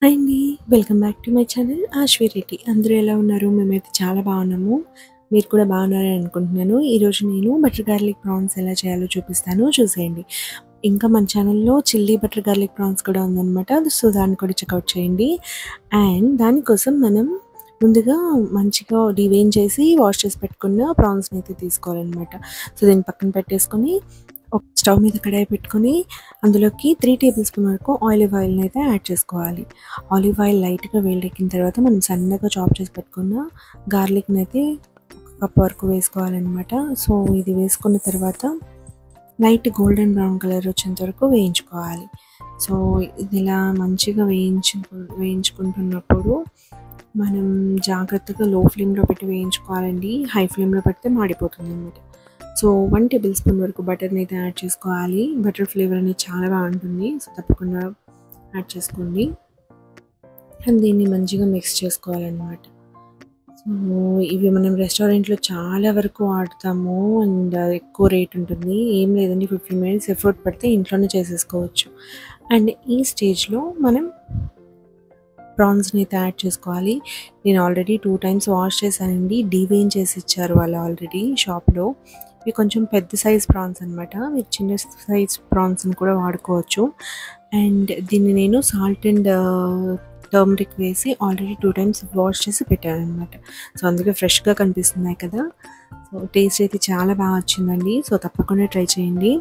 hi అండి welcome back to my channel Ashvi Reddy అందరూ ఎలా ఉన్నారు మేమైతే చాలా బాగున్నాము మీరు కూడా బాగున్నారని అనుకుంటున్నాను ఈరోజు నేను బటర్ గార్లిక్ ప్రాన్స్ ఎలా చేయాలో చూపిస్తాను చూసేయండి ఇంకా మన ఛానల్లో చిల్లీ బటర్ గార్లిక్ ప్రాన్స్ కూడా ఉందన్నమాట సో దాన్ని కూడా చెక్అవుట్ చేయండి అండ్ దానికోసం మనం ముందుగా మంచిగా డివేన్ చేసి వాష్ చేసి పెట్టుకున్న ప్రాన్స్ని అయితే తీసుకోవాలన్నమాట సో దీన్ని పక్కన పెట్టేసుకొని ఒక స్టవ్ మీద కడాయి పెట్టుకొని అందులోకి త్రీ టేబుల్ స్పూన్ వరకు ఆలివ్ ఆయిల్ని అయితే యాడ్ చేసుకోవాలి ఆలివ్ ఆయిల్ లైట్గా వేడెక్కిన తర్వాత మనం సన్నగా చాప్ చేసి పెట్టుకున్న గార్లిక్ని అయితే ఒక కప్ వరకు వేసుకోవాలన్నమాట సో ఇది వేసుకున్న తర్వాత లైట్ గోల్డెన్ బ్రౌన్ కలర్ వచ్చేంత వరకు వేయించుకోవాలి సో ఇది ఇలా మంచిగా వేయించు వేయించుకుంటున్నప్పుడు మనం జాగ్రత్తగా లో ఫ్లేమ్లో పెట్టి వేయించుకోవాలండి హై ఫ్లేమ్లో పెడితే మాడిపోతుంది అనమాట సో వన్ టేబుల్ స్పూన్ వరకు బటర్ని అయితే యాడ్ చేసుకోవాలి బటర్ ఫ్లేవర్ అనేది చాలా బాగుంటుంది సో తప్పకుండా యాడ్ చేసుకోండి అండ్ దీన్ని మంచిగా మిక్స్ చేసుకోవాలన్నమాట సో ఇవి మనం రెస్టారెంట్లో చాలా వరకు వాడతాము అండ్ ఎక్కువ రేట్ ఉంటుంది ఏం లేదండి ఫిఫ్టీన్ మినిట్స్ ఎఫర్ట్ పడితే ఇంట్లోనే చేసేసుకోవచ్చు అండ్ ఈ స్టేజ్లో మనం ప్రాన్స్ని అయితే యాడ్ చేసుకోవాలి నేను ఆల్రెడీ టూ టైమ్స్ వాష్ చేశానండి డీవేన్ చేసి ఇచ్చారు వాళ్ళు ఆల్రెడీ షాప్లో ఇవి కొంచెం పెద్ద సైజ్ ప్రాన్స్ అనమాట మీరు చిన్న సైజ్ ప్రాన్స్ని కూడా వాడుకోవచ్చు అండ్ దీన్ని నేను సాల్ట్ అండ్ టర్మరిక్ వేసి ఆల్రెడీ టూ టైమ్స్ వాష్ చేసి పెట్టాను అనమాట సో అందుకే ఫ్రెష్గా కనిపిస్తున్నాయి కదా సో టేస్ట్ అయితే చాలా బాగా వచ్చిందండి సో తప్పకుండా ట్రై చేయండి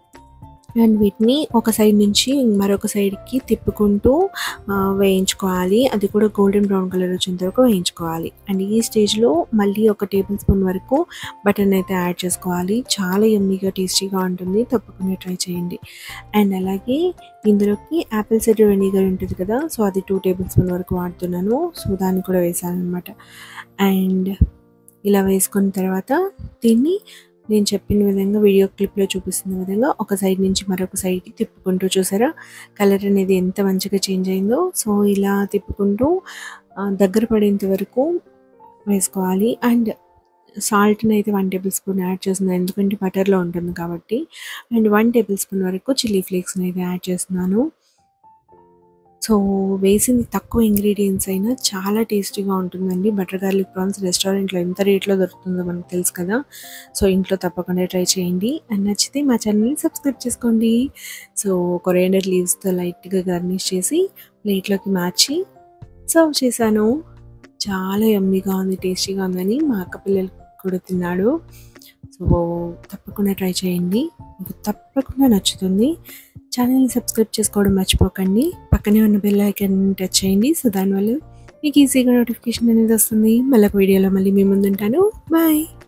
అండ్ వీటిని ఒక సైడ్ నుంచి మరొక సైడ్కి తిప్పుకుంటూ వేయించుకోవాలి అది కూడా గోల్డెన్ బ్రౌన్ కలర్ వచ్చేంత వరకు వేయించుకోవాలి అండ్ ఈ స్టేజ్లో మళ్ళీ ఒక టేబుల్ స్పూన్ వరకు బటర్ని అయితే యాడ్ చేసుకోవాలి చాలా ఎమ్మీగా టేస్టీగా ఉంటుంది తప్పకుండా ట్రై చేయండి అండ్ అలాగే ఇందులోకి యాపిల్ సైడర్ వెనిగర్ ఉంటుంది కదా సో అది టూ టేబుల్ స్పూన్ వరకు వాడుతున్నాను సో దాన్ని కూడా వేసాను అనమాట అండ్ ఇలా వేసుకున్న తర్వాత దీన్ని నేను చెప్పిన విధంగా వీడియో క్లిప్లో చూపిస్తున్న విధంగా ఒక సైడ్ నుంచి మరొక సైడ్కి తిప్పుకుంటూ చూసారా కలర్ అనేది ఎంత మంచిగా చేంజ్ అయిందో సో ఇలా తిప్పుకుంటూ దగ్గర పడేంత వరకు వేసుకోవాలి అండ్ సాల్ట్ని అయితే వన్ టేబుల్ స్పూన్ యాడ్ చేస్తున్నాను ఎందుకంటే బటర్లో ఉంటుంది కాబట్టి అండ్ వన్ టేబుల్ స్పూన్ వరకు చిల్లీ ఫ్లేక్స్ని అయితే యాడ్ చేస్తున్నాను సో వేసింది తక్కువ ఇంగ్రీడియంట్స్ అయినా చాలా టేస్టీగా ఉంటుందండి బటర్ గార్లిక్ ప్రాన్స్ రెస్టారెంట్లో ఎంత రేట్లో దొరుకుతుందో మనకు తెలుసు కదా సో ఇంట్లో తప్పకుండా ట్రై చేయండి అండ్ నచ్చితే మా ఛానల్ని సబ్స్క్రైబ్ చేసుకోండి సో కొరియాండర్ లీవ్స్తో లైట్గా గార్నిష్ చేసి ప్లేట్లోకి మార్చి సర్వ్ చేశాను చాలా యమ్మీగా ఉంది టేస్టీగా ఉందని మా అక్క పిల్లలు కూడా తిన్నాడు సో తప్పకుండా ట్రై చేయండి మీకు తప్పకుండా నచ్చుతుంది ఛానల్ని సబ్స్క్రైబ్ చేసుకోవడం మర్చిపోకండి పక్కనే ఉన్న బెల్ ఐకాన్ టచ్ చేయండి సో దానివల్ల మీకు ఈజీగా నోటిఫికేషన్ అనేది వస్తుంది మళ్ళీ ఒక వీడియోలో మళ్ళీ మీ ముందుంటాను బాయ్